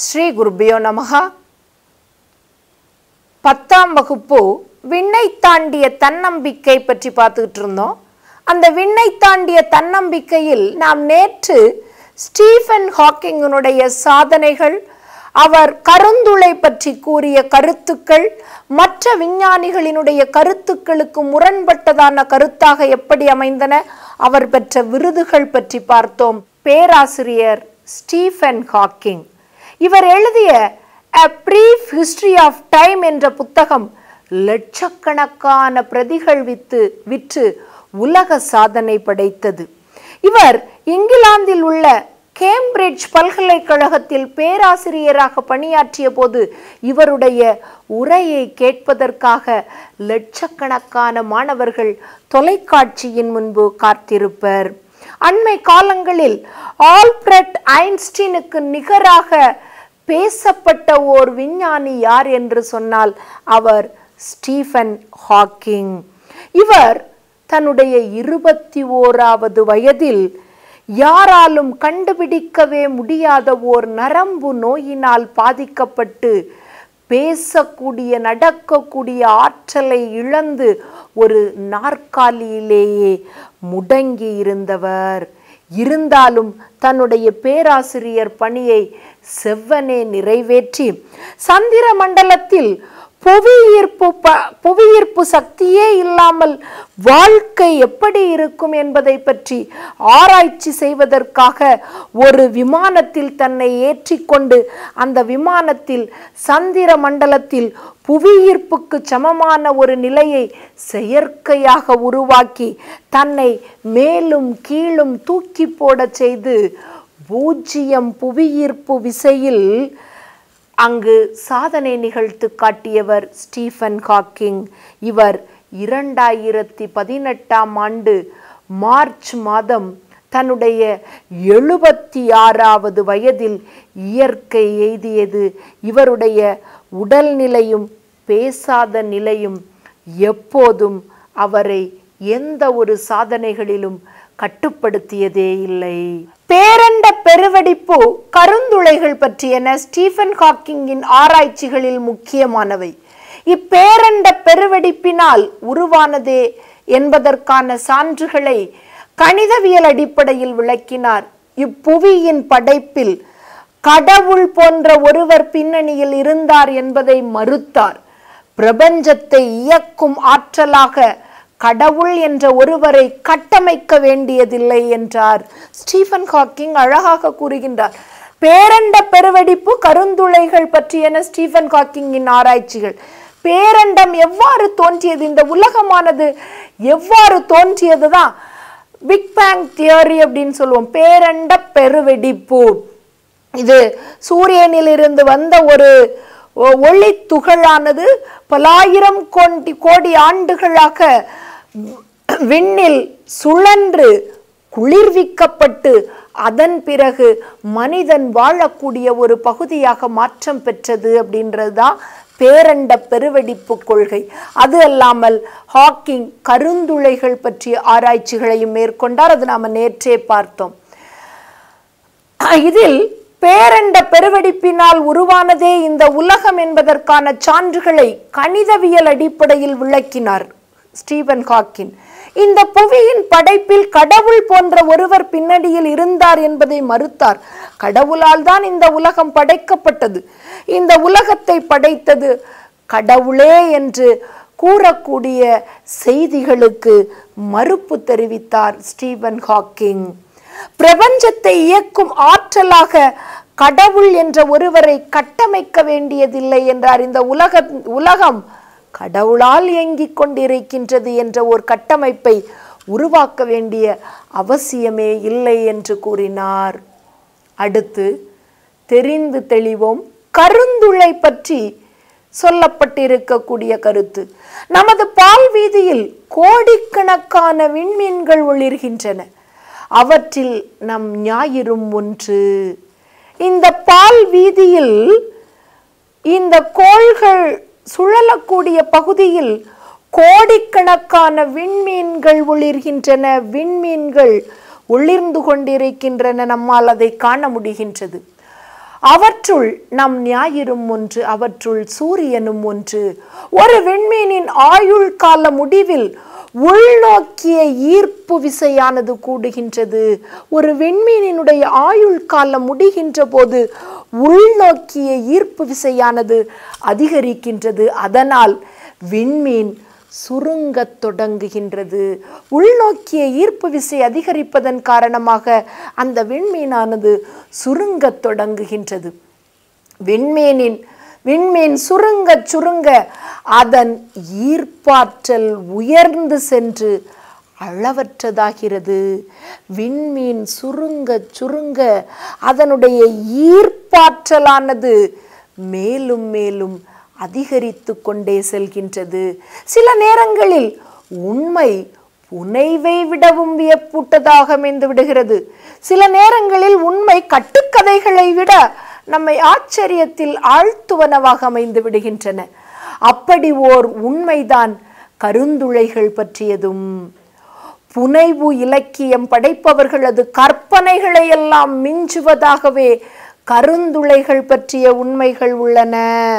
ஸ்ரீ குருபியோ நமகா பத்தாம் வகுப்பு விண்ணை தாண்டிய தன்னம்பிக்கை பற்றி பார்த்துக்கிட்டு இருந்தோம் அந்த விண்ணை தாண்டிய தன்னம்பிக்கையில் நாம் நேற்று ஸ்டீஃபன் ஹாக்கிங்கினுடைய சாதனைகள் அவர் கருந்துளை பற்றி கூறிய கருத்துக்கள் மற்ற விஞ்ஞானிகளினுடைய கருத்துக்களுக்கு முரண்பட்டதான கருத்தாக எப்படி அமைந்தன அவர் பெற்ற விருதுகள் பற்றி பார்த்தோம் பேராசிரியர் ஸ்டீஃபன் ஹாக்கிங் இவர் எழுதிய A Brief History of Time என்ற புத்தகம் லட்சக்கணக்கான பிரதிகள் வித்து விற்று உலக சாதனை படைத்தது இவர் இங்கிலாந்தில் உள்ள கேம்பிரிட்ஜ் பல்கலைக்கழகத்தில் பேராசிரியராக பணியாற்றிய போது இவருடைய உரையை கேட்பதற்காக லட்சக்கணக்கான மாணவர்கள் தொலைக்காட்சியின் முன்பு காத்திருப்பர் அண்மை காலங்களில் ஆல்பிரட் ஐன்ஸ்டீனுக்கு நிகராக பேசப்பட்ட ஓர் விஞ்ஞானி யார் என்று சொன்னால் அவர் ஸ்டீஃபன் ஹாக்கிங் இவர் தன்னுடைய இருபத்தி ஓராவது வயதில் யாராலும் கண்டுபிடிக்கவே முடியாத ஓர் நரம்பு நோயினால் பாதிக்கப்பட்டு பேசக்கூடிய நடக்கக்கூடிய ஆற்றலை இழந்து ஒரு நாற்காலியிலேயே முடங்கி இருந்தவர் இருந்தாலும் தன்னுடைய பேராசிரியர் பணியை செவ்வனே நிறைவேற்றி சந்திர மண்டலத்தில் புவியீர்ப்பு ப புவியீர்ப்பு சக்தியே இல்லாமல் வாழ்க்கை எப்படி இருக்கும் என்பதை பற்றி ஆராய்ச்சி செய்வதற்காக ஒரு விமானத்தில் தன்னை ஏற்றிக்கொண்டு அந்த விமானத்தில் சந்திர மண்டலத்தில் புவியீர்ப்புக்கு சமமான ஒரு நிலையை செயற்கையாக உருவாக்கி தன்னை மேலும் கீழும் தூக்கி போடச் செய்து பூஜ்ஜியம் புவியீர்ப்பு விசையில் அங்கு சாதனை நிகழ்த்து காட்டியவர் ஸ்டீஃபன் ஹாக்கிங் இவர் இரண்டாயிரத்தி பதினெட்டாம் ஆண்டு மார்ச் மாதம் தன்னுடைய எழுபத்தி ஆறாவது வயதில் இயற்கை எய்தியது இவருடைய உடல்நிலையும் பேசாத நிலையும் எப்போதும் அவரை எந்த ஒரு சாதனைகளிலும் கட்டுப்படுத்தியதே இல்லை பேரண்ட பெருவெடிப்பு கருந்துளைகள் பற்றியன ஸ்டீஃபன் ஹாக்கிங்கின் ஆராய்ச்சிகளில் முக்கியமானவை இப்பேரண்ட பெருவெடிப்பினால் உருவானதே என்பதற்கான சான்றுகளை கணிதவியல் அடிப்படையில் விளக்கினார் இப்புவியின் படைப்பில் கடவுள் போன்ற ஒருவர் பின்னணியில் இருந்தார் என்பதை மறுத்தார் பிரபஞ்சத்தை இயக்கும் ஆற்றலாக கடவுள் என்ற ஒருவரை கட்டமைக்க வேண்டியதில்லை என்றார் ஸ்டீஃபன் ஹாக்கிங் அழகாக கூறுகின்றார் பேரண்ட பெருவெடிப்பு கருந்துளைகள் பற்றியன ஸ்டீஃபன் ஹாக்கிங்கின் ஆராய்ச்சிகள் பேரண்டம் எவ்வாறு தோன்றியது இந்த உலகமானது எவ்வாறு தோன்றியது தான் பிக் பேங் தியரி அப்படின்னு சொல்லுவோம் பேரண்ட பெருவெடிப்பு இது சூரியனிலிருந்து வந்த ஒரு ஒளி துகளானது பலாயிரம் கோடி கோடி ஆண்டுகளாக விண்ணில் சுழன்று குளிர்விக்கப்பட்டு அதன் பிறகு மனிதன் வாழக்கூடிய ஒரு பகுதியாக மாற்றம் பெற்றது அப்படின்றது தான் பேரண்ட பெருவெடிப்பு கொள்கை அது அல்லாமல் ஹாக்கிங் கருந்துளைகள் பற்றிய ஆராய்ச்சிகளையும் மேற்கொண்டார் அது நாம் நேற்றே பார்த்தோம் இதில் பேரண்ட பெருவெடிப்பினால் உருவானதே இந்த உலகம் என்பதற்கான சான்றுகளை கணிதவியல் அடிப்படையில் விளக்கினார் ஸ்டீவன் ஹாக்கின் இந்த புவியின் படைப்பில் கடவுள் போன்ற ஒருவர் பின்னணியில் இருந்தார் என்பதை மறுத்தார் கடவுளால் தான் இந்த உலகம் படைக்கப்பட்டது இந்த உலகத்தை படைத்தது கடவுளே என்று கூறக்கூடிய செய்திகளுக்கு மறுப்பு தெரிவித்தார் ஸ்டீவன் ஹாக்கிங் பிரபஞ்சத்தை இயக்கும் ஆற்றலாக கடவுள் என்ற ஒருவரை கட்டமைக்க வேண்டியதில்லை என்றார் இந்த உலக உலகம் கடவுளால் இயங்கிக் கொண்டிருக்கின்றது என்ற ஒரு கட்டமைப்பை உருவாக்க வேண்டிய அவசியமே இல்லை என்று கூறினார் அடுத்து தெரிந்து தெளிவோம் கருந்துளை பற்றி சொல்லப்பட்டிருக்கக்கூடிய கருத்து நமது பால் வீதியில் கோடிக்கணக்கான விண்மீன்கள் ஒளிர்கின்றன அவற்றில் நம் ஞாயிறும் ஒன்று இந்த பால் வீதியில் இந்த கோள்கள் சுழலக்கூடிய பகுதியில் கோடிக்கணக்கான விண்மீன்கள் ஒளிர்கின்றன விண்மீன்கள் ஒளிர்ந்து கொண்டிருக்கின்றன நம்மால் அதை காண முடிகின்றது அவற்றுள் நம் ஞாயிறும் ஒன்று அவற்றுள் சூரியனும் ஒன்று ஒரு விண்மீனின் ஆயுள் கால முடிவில் உள்நோக்கிய ஈர்ப்பு விசையானது கூடுகின்றது ஒரு விண்மீனினுடைய ஆயுள் காலம் முடிகின்ற போது உள்நோக்கிய ஈர்ப்பு விசையானது அதிகரிக்கின்றது அதனால் விண்மீன் சுருங்கத் தொடங்குகின்றது உள்நோக்கிய ஈர்ப்பு விசை அதிகரிப்பதன் காரணமாக அந்த விண்மீனானது சுருங்கத் தொடங்குகின்றது விண்மீனின் விண்மீன் சுருங்க சுருங்க அதன் ஈர்ப்பாற்றல் உயர்ந்து சென்று அளவற்றதாகிறது விண்மீன் சுருங்க சுருங்க அதனுடைய ஈர்ப்பாற்றலானது மேலும் மேலும் அதிகரித்து கொண்டே செல்கின்றது சில நேரங்களில் உண்மை புனைவை விடவும் வியப்பூட்டதாக அமைந்து விடுகிறது சில நேரங்களில் உண்மை கட்டுக்கதைகளை விட நம்மை ஆச்சரியத்தில் ஆழ்த்துவனவாக அமைந்து விடுகின்றன அப்படி ஓர் உண்மைதான் கருந்துளைகள் பற்றியதும் புனைவு இலக்கியம் படைப்பவர்களது கற்பனைகளை எல்லாம் மிஞ்சுவதாகவே கருந்துளைகள் பற்றிய உண்மைகள் உள்ளன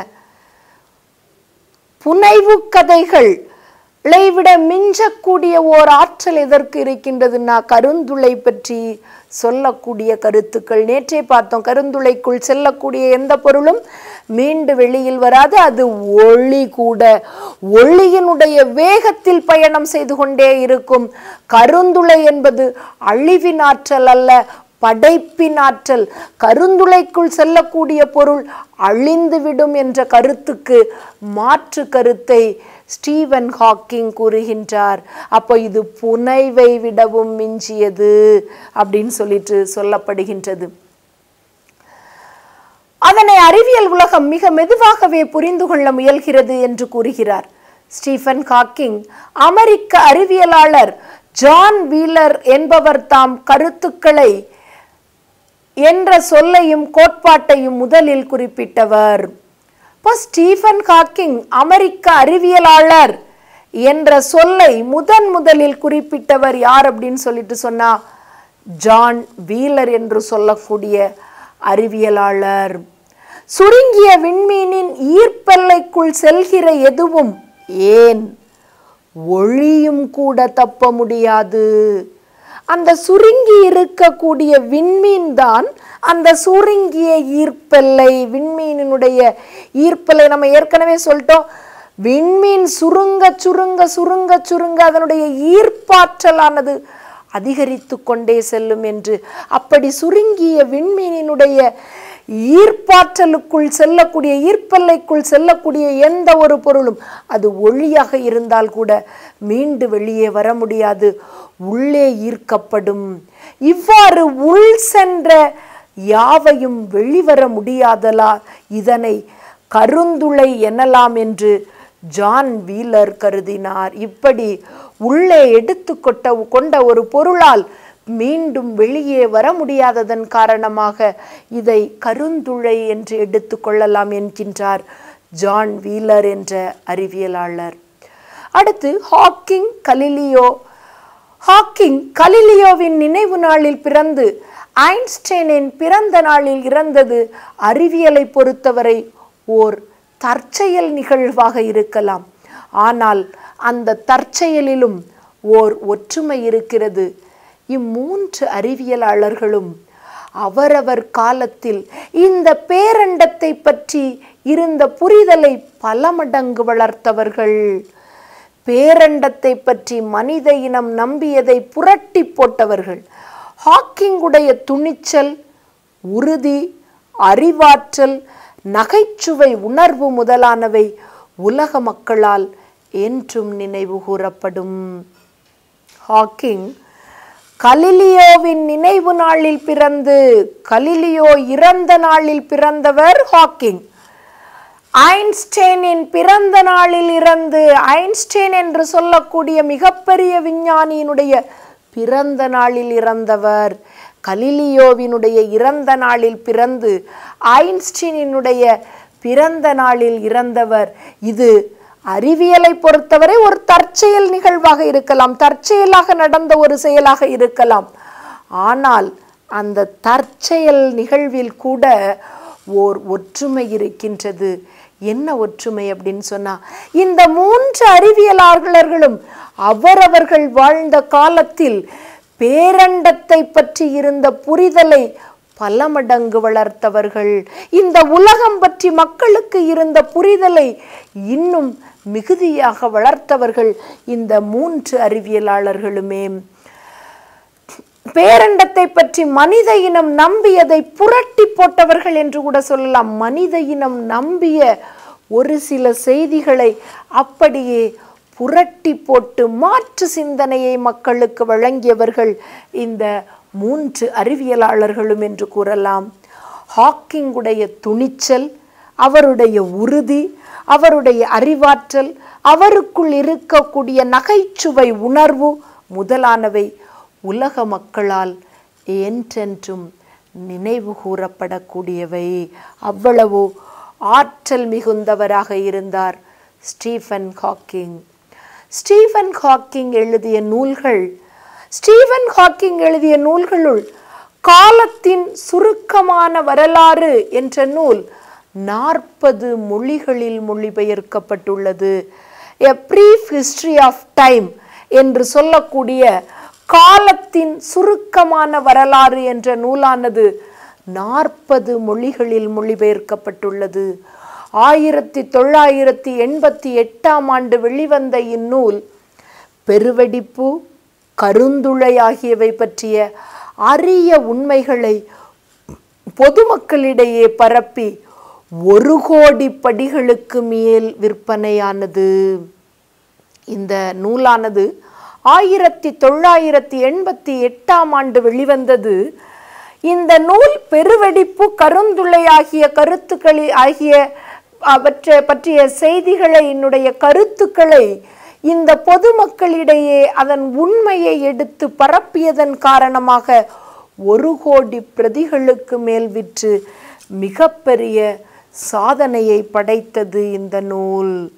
புனைவு கதைகள் விட மிஞ்சக்கூடிய ஓர் ஆற்றல் எதற்கு இருக்கின்றதுன்னா கருந்துளை பற்றி சொல்லக்கூடிய கருத்துக்கள் நேற்றே பார்த்தோம் கருந்துளைக்குள் செல்லக்கூடிய எந்த பொருளும் மீண்டு வெளியில் வராது அது ஒளி கூட ஒளியினுடைய வேகத்தில் பயணம் செய்து கொண்டே இருக்கும் கருந்துளை என்பது அழிவின் ஆற்றல் அல்ல படைப்பின் ஆற்றல் கருந்துளைக்குள் செல்லக்கூடிய பொருள் அழிந்துவிடும் என்ற கருத்துக்கு மாற்று கருத்தை ஸ்டீவன் ஹாக்கிங் கூறுகின்றார் அப்போ இது புனைவை விடவும் மிஞ்சியது அப்படின்னு சொல்லிட்டு சொல்லப்படுகின்றது அதனை அறிவியல் உலகம் மிக மெதுவாகவே புரிந்து கொள்ள முயல்கிறது என்று கூறுகிறார் ஸ்டீஃபன் ஹாக்கிங் அமெரிக்க அறிவியலாளர் ஜான் வீலர் என்பவர் தாம் கருத்துக்களை என்ற சொல்லையும் கோட்பாட்டையும் முதலில் குறிப்பிட்டவர் இப்போ ஸ்டீஃபன் ஹாக்கிங் அமெரிக்க அறிவியலாளர் என்ற சொல்லை முதன் முதலில் குறிப்பிட்டவர் யார் அப்படின்னு சொல்லிட்டு சொன்னா ஜான் வீலர் என்று சொல்லக்கூடிய அறிவியலாளர் சுருங்கிய விண்மீனின் ஈர்ப்பெல்லைக்குள் செல்கிற எதுவும் ஏன் ஒளியும் கூட தப்ப முடியாது அந்த சுருங்கி இருக்கக்கூடிய விண்மீன் தான் அந்த சுருங்கிய ஈர்ப்பெல்லை விண்மீனினுடைய ஈர்ப்பெல்லை நம்ம ஏற்கனவே சொல்லிட்டோம் விண்மீன் சுருங்க சுருங்க சுருங்க சுருங்க அதனுடைய ஈர்ப்பாற்றலானது அதிகரித்து கொண்டே செல்லும் என்று அப்படி சுருங்கிய விண்மீனினுடைய ஈர்ப்பாற்றலுக்குள் செல்லக்கூடிய ஈர்ப்பெல்லைக்குள் செல்லக்கூடிய எந்த ஒரு பொருளும் அது ஒளியாக இருந்தால் கூட மீண்டு வெளியே வர முடியாது உள்ளே ஈர்க்கப்படும் இவ்வாறு உள் சென்ற யாவையும் வெளிவர முடியாதலா இதனை கருந்துளை எனலாம் என்று ஜான் வீலர் கருதினார் இப்படி உள்ளே எடுத்து கொட்ட கொண்ட ஒரு பொருளால் மீண்டும் வெளியே வர முடியாததன் காரணமாக இதை கருந்துளை என்று எடுத்துக்கொள்ளலாம் என்கின்றார் ஜான் வீலர் என்ற அறிவியலாளர் அடுத்து ஹாக்கிங் கலிலியோ ஹாக்கிங் கலிலியோவின் நினைவு நாளில் பிறந்து ஐன்ஸ்டைனின் பிறந்த நாளில் இறந்தது அறிவியலை பொறுத்தவரை ஓர் தற்செயல் நிகழ்வாக இருக்கலாம் ஆனால் அந்த தற்செயலிலும் ஓர் ஒற்றுமை இருக்கிறது இம்மூன்று அறிவியலாளர்களும் அவரவர் காலத்தில் இந்த பேரண்டத்தை பற்றி இருந்த புரிதலை பல மடங்கு வளர்த்தவர்கள் பேரண்டத்தை பற்றி மனித இனம் நம்பியதை புரட்டி போட்டவர்கள் ஹாக்கிங்குடைய துணிச்சல் உறுதி அறிவாற்றல் நகைச்சுவை உணர்வு முதலானவை உலக மக்களால் என்றும் நினைவு கூறப்படும் ஹாக்கிங் கலிலியோவின் நினைவு நாளில் பிறந்து கலிலியோ இறந்த நாளில் பிறந்தவர் ஹாக்கிங் ஐன்ஸ்டைனின் பிறந்த நாளில் இறந்து ஐன்ஸ்டைன் என்று சொல்லக்கூடிய மிகப்பெரிய விஞ்ஞானியினுடைய பிறந்த நாளில் இறந்தவர் கலிலியோவினுடைய இறந்த நாளில் பிறந்து ஐன்ஸ்டீனினுடைய பிறந்த நாளில் இறந்தவர் இது அறிவியலை பொறுத்தவரை ஒரு தற்செயல் நிகழ்வாக இருக்கலாம் தற்செயலாக நடந்த ஒரு செயலாக இருக்கலாம் ஆனால் அந்த தற்செயல் நிகழ்வில் கூட ஓர் ஒற்றுமை இருக்கின்றது என்ன ஒற்றுமை அப்படின்னு சொன்னா இந்த மூன்று அறிவியலாளர்களும் அவரவர்கள் வாழ்ந்த காலத்தில் பேரண்டத்தை பற்றி இருந்த புரிதலை பல மடங்கு வளர்த்தவர்கள் இந்த உலகம் பற்றி மக்களுக்கு இருந்த புரிதலை இன்னும் மிகுதியாக வளர்த்தவர்கள் இந்த மூன்று அறிவியலாளர்களுமே பேரண்டத்தை பற்றி மனித இனம் நம்பியதை புரட்டி போட்டவர்கள் என்று கூட சொல்லலாம் மனித இனம் நம்பிய ஒரு சில செய்திகளை அப்படியே புரட்டி போட்டு மாற்று சிந்தனையை மக்களுக்கு வழங்கியவர்கள் இந்த மூன்று அறிவியலாளர்களும் என்று கூறலாம் ஹாக்கிங்குடைய துணிச்சல் அவருடைய உறுதி அவருடைய அறிவாற்றல் அவருக்குள் இருக்கக்கூடிய நகைச்சுவை உணர்வு முதலானவை உலக மக்களால் என்றென்றும் நினைவு கூறப்படக்கூடியவை அவ்வளவு ஆற்றல் மிகுந்தவராக இருந்தார் ஸ்டீஃபன் ஹாக்கிங் ஸ்டீஃபன் ஹாக்கிங் எழுதிய நூல்கள் ஸ்டீஃபன் ஹாக்கிங் எழுதிய நூல்களுள் காலத்தின் சுருக்கமான வரலாறு என்ற நூல் நாற்பது மொழிகளில் மொழிபெயர்க்கப்பட்டுள்ளது a brief history of time என்று சொல்லக்கூடிய காலத்தின் சுருக்கமான வரலாறு என்ற நூலானது நாற்பது மொழிகளில் மொழிபெயர்க்கப்பட்டுள்ளது ஆயிரத்தி தொள்ளாயிரத்தி எண்பத்தி எட்டாம் ஆண்டு வெளிவந்த இந்நூல் பெருவெடிப்பு கருந்துளை ஆகியவை பற்றிய அரிய உண்மைகளை பொதுமக்களிடையே பரப்பி ஒரு கோடி படிகளுக்கு மேல் விற்பனையானது இந்த நூலானது ஆயிரத்தி தொள்ளாயிரத்தி எண்பத்தி எட்டாம் ஆண்டு வெளிவந்தது இந்த நூல் பெருவெடிப்பு கருந்துளை ஆகிய கருத்துக்களை ஆகிய அவற்றை பற்றிய செய்திகளை என்னுடைய கருத்துக்களை இந்த பொதுமக்களிடையே அதன் உண்மையை எடுத்து பரப்பியதன் காரணமாக ஒரு கோடி பிரதிகளுக்கு மேல் விற்று மிகப்பெரிய சாதனையை படைத்தது இந்த நூல்